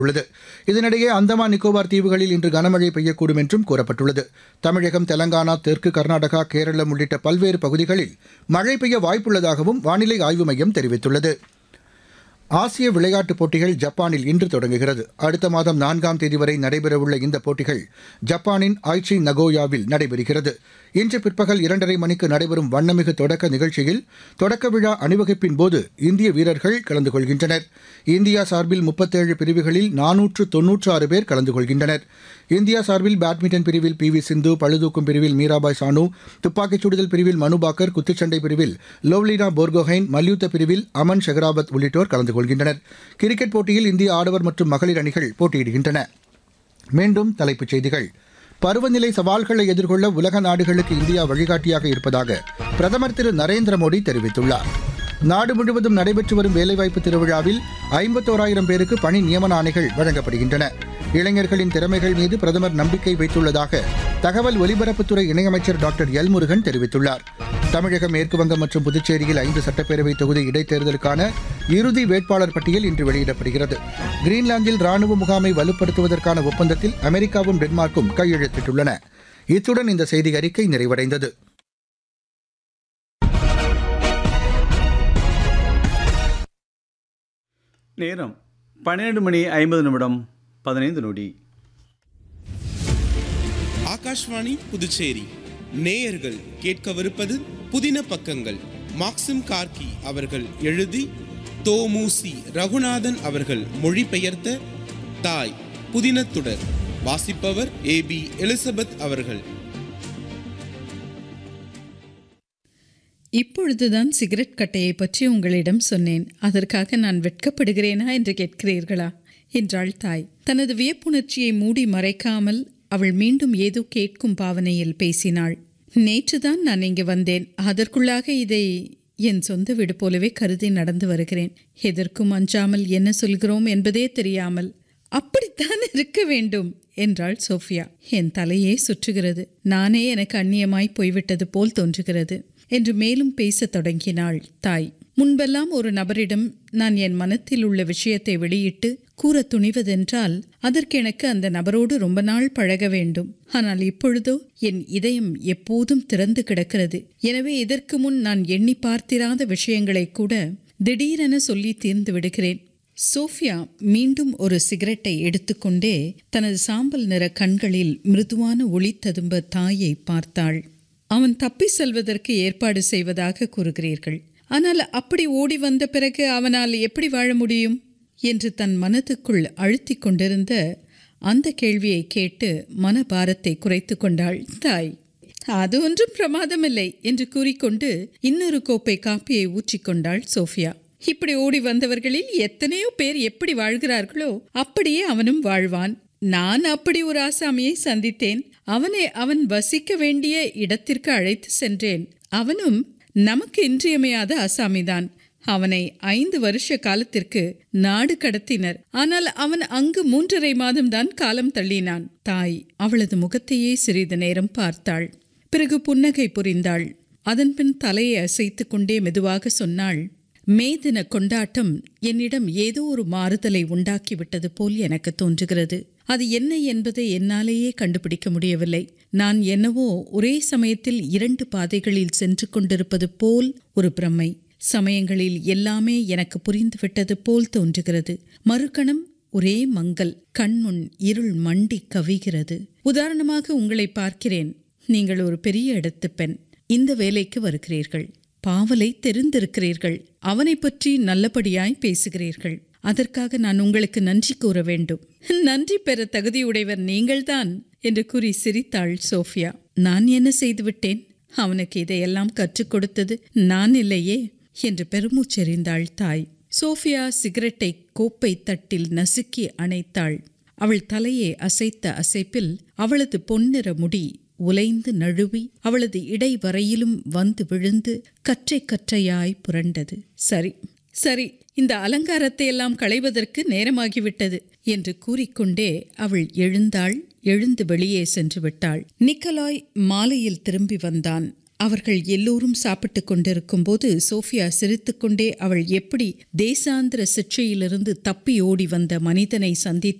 உள்ளது இதனிடையே அந்தமான் நிக்கோபார் தீவுகளில் இன்று கனமழை பெய்யக்கூடும் என்றும் கூறப்பட்டுள்ளது தமிழகம் தெலங்கானா தெற்கு கர்நாடகா கேரளம் உள்ளிட்ட பல்வேறு பகுதிகளில் மழை பெய்ய வாய்ப்புள்ளதாகவும் வானிலை ஆய்வு மையம் தெரிவித்துள்ளது ஆசிய விளையாட்டுப் போட்டிகள் ஜப்பானில் இன்று தொடங்குகிறது அடுத்த மாதம் நான்காம் தேதி வரை நடைபெறவுள்ள இந்த போட்டிகள் ஜப்பானின் ஆய்ச்சி நகோயாவில் நடைபெறுகிறது இன்று பிற்பகல் இரண்டரை மணிக்கு நடைபெறும் வண்ணமிகு தொடக்க நிகழ்ச்சியில் தொடக்க விழா அணிவகுப்பின் போது இந்திய வீரர்கள் கலந்து கொள்கின்றனர் இந்தியா சார்பில் முப்பத்தேழு பிரிவுகளில் நானூற்று தொன்னூற்று ஆறு பேர் கலந்து கொள்கின்றனர் இந்தியா சார்பில் பேட்மிண்டன் பிரிவில் பி வி சிந்து பளுதூக்கும் பிரிவில் மீராபாய் சானு துப்பாக்கிச் சுடுதல் பிரிவில் மனு பாக்கர் குத்துச்சண்டை பிரிவில் லோவ்லினா போர்கோஹைன் மல்யுத்த பிரிவில் அமன் ஷெகராவத் உள்ளிட்டோர் கலந்து கொள்கின்றனர் கிரிக்கெட் போட்டியில் இந்திய ஆடவர் மற்றும் மகளிர் அணிகள் போட்டியிடுகின்றன மீண்டும் தலைப்புச் செய்திகள் பருவநிலை சவால்களை எதிர்கொள்ள உலக நாடுகளுக்கு இந்தியா வழிகாட்டியாக இருப்பதாக பிரதமர் திரு நரேந்திர மோடி தெரிவித்துள்ளார் நாடு முழுவதும் நடைபெற்று வரும் வேலைவாய்ப்பு திருவிழாவில் ஐம்பத்தோராயிரம் பேருக்கு பணி நியமன ஆணைகள் வழங்கப்படுகின்றன இளைஞர்களின் திறமைகள் மீது பிரதமர் நம்பிக்கை வைத்துள்ளதாக தகவல் ஒலிபரப்புத்துறை இணையமைச்சர் டாக்டர் எல் முருகன் தெரிவித்துள்ளார் தமிழகம் மேற்குவங்கம் மற்றும் புதுச்சேரியில் ஐந்து சட்டப்பேரவை தொகுதி இடைத்தேர்தலுக்கான இறுதி வேட்பாளர் பட்டியல் இன்று வெளியிடப்படுகிறது கிரீன்லாந்தில் ராணுவ முகாமை வலுப்படுத்துவதற்கான ஒப்பந்தத்தில் அமெரிக்காவும் டென்மார்க்கும் கையெழுத்திட்டுள்ளன இத்துடன் இந்த செய்தி அறிக்கை நிறைவடைந்தது நேரம் பன்னிரண்டு மணி ஐம்பது நிமிடம் பதினைந்து நொடி ஆகாஷ்வாணி புதுச்சேரி நேயர்கள் கேட்கவிருப்பது புதின பக்கங்கள் மாக்சிம் கார்கி அவர்கள் எழுதி தோமுசி ரகுநாதன் அவர்கள் மொழிபெயர்த்த தாய் புதினத்துடர் வாசிப்பவர் ஏ பி எலிசபெத் அவர்கள் இப்பொழுதுதான் சிகரெட் கட்டையை பற்றி உங்களிடம் சொன்னேன் அதற்காக நான் வெட்கப்படுகிறேனா என்று கேட்கிறீர்களா என்றாள் தாய் தனது வியப்புணர்ச்சியை மூடி மறைக்காமல் அவள் மீண்டும் ஏதோ கேட்கும் பாவனையில் பேசினாள் நேற்றுதான் நான் இங்கு வந்தேன் அதற்குள்ளாக இதை என் சொந்த வீடு போலவே கருதி நடந்து வருகிறேன் எதற்கும் அஞ்சாமல் என்ன சொல்கிறோம் என்பதே தெரியாமல் அப்படித்தான் இருக்க வேண்டும் என்றாள் சோஃபியா என் தலையே சுற்றுகிறது நானே எனக்கு அந்நியமாய் போய்விட்டது போல் தோன்றுகிறது என்று மேலும் பேசத் தொடங்கினாள் தாய் முன்பெல்லாம் ஒரு நபரிடம் நான் என் மனத்தில் உள்ள விஷயத்தை வெளியிட்டு கூற துணிவதென்றால் அதற்கு எனக்கு அந்த நபரோடு ரொம்ப நாள் பழக வேண்டும் ஆனால் இப்பொழுதோ என் இதயம் எப்போதும் திறந்து கிடக்கிறது எனவே இதற்கு முன் நான் எண்ணி பார்த்திராத விஷயங்களை கூட திடீரென சொல்லி தீர்ந்து விடுகிறேன் சோஃபியா மீண்டும் ஒரு சிகரெட்டை எடுத்துக்கொண்டே தனது சாம்பல் நிற கண்களில் மிருதுவான ஒளி ததும்ப தாயை பார்த்தாள் அவன் தப்பி செல்வதற்கு ஏற்பாடு செய்வதாக கூறுகிறீர்கள் ஆனால் அப்படி ஓடி வந்த பிறகு அவனால் எப்படி வாழ முடியும் என்று தன் மனதுக்குள் அழுத்தி கொண்டிருந்த அந்த கேள்வியை கேட்டு மனபாரத்தை குறைத்து கொண்டாள் தாய் அது ஒன்றும் பிரமாதமில்லை என்று கூறிக்கொண்டு இன்னொரு கோப்பை காப்பியை ஊற்றிக்கொண்டாள் சோஃபியா இப்படி ஓடி வந்தவர்களில் எத்தனையோ பேர் எப்படி வாழ்கிறார்களோ அப்படியே அவனும் வாழ்வான் நான் அப்படி ஒரு ஆசாமியை சந்தித்தேன் அவனை அவன் வசிக்க வேண்டிய இடத்திற்கு அழைத்து சென்றேன் அவனும் நமக்கு இன்றியமையாத ஆசாமிதான் அவனை ஐந்து வருஷ காலத்திற்கு நாடு கடத்தினர் ஆனால் அவன் அங்கு மூன்றரை மாதம்தான் காலம் தள்ளினான் தாய் அவளது முகத்தையே சிறிது நேரம் பார்த்தாள் பிறகு புன்னகை புரிந்தாள் அதன்பின் தலையை அசைத்து கொண்டே மெதுவாக சொன்னாள் மே தின கொண்டாட்டம் என்னிடம் ஏதோ ஒரு மாறுதலை உண்டாக்கிவிட்டது போல் எனக்கு தோன்றுகிறது அது என்ன என்பதை என்னாலேயே கண்டுபிடிக்க முடியவில்லை நான் என்னவோ ஒரே சமயத்தில் இரண்டு பாதைகளில் சென்று கொண்டிருப்பது போல் ஒரு பிரமை சமயங்களில் எல்லாமே எனக்கு புரிந்துவிட்டது போல் தோன்றுகிறது மறுகணம் ஒரே மங்கல் கண்முன் இருள் மண்டி கவிகிறது உதாரணமாக உங்களை பார்க்கிறேன் நீங்கள் ஒரு பெரிய இடத்து பெண் இந்த வேலைக்கு வருகிறீர்கள் பாவலை தெரிந்திருக்கிறீர்கள் அவனை பற்றி நல்லபடியாய் பேசுகிறீர்கள் அதற்காக நான் உங்களுக்கு நன்றி கூற வேண்டும் நன்றி பெற தகுதியுடையவர் நீங்கள்தான் என்று கூறி சிரித்தாள் சோஃபியா நான் என்ன செய்துவிட்டேன் அவனுக்கு இதையெல்லாம் கற்றுக் கொடுத்தது நான் இல்லையே என்று பெருமூச்செறிந்தாள் தாய் சோஃபியா சிகரெட்டை கோப்பை தட்டில் நசுக்கி அணைத்தாள் அவள் தலையை அசைத்த அசைப்பில் அவளது பொன்னிற முடி உலைந்து நழுவி அவளது இடை வரையிலும் வந்து விழுந்து கற்றை கற்றையாய் புரண்டது சரி சரி இந்த அலங்காரத்தை எல்லாம் களைவதற்கு நேரமாகிவிட்டது என்று கூறிக்கொண்டே அவள் எழுந்தாள் எழுந்து வெளியே சென்று விட்டாள் நிக்கலாய் மாலையில் திரும்பி வந்தான் அவர்கள் எல்லோரும் சாப்பிட்டு கொண்டிருக்கும் போது சோஃபியா சிரித்துக்கொண்டே அவள் எப்படி தேசாந்திர சிற்றையிலிருந்து தப்பி ஓடி வந்த மனிதனை சந்தித்து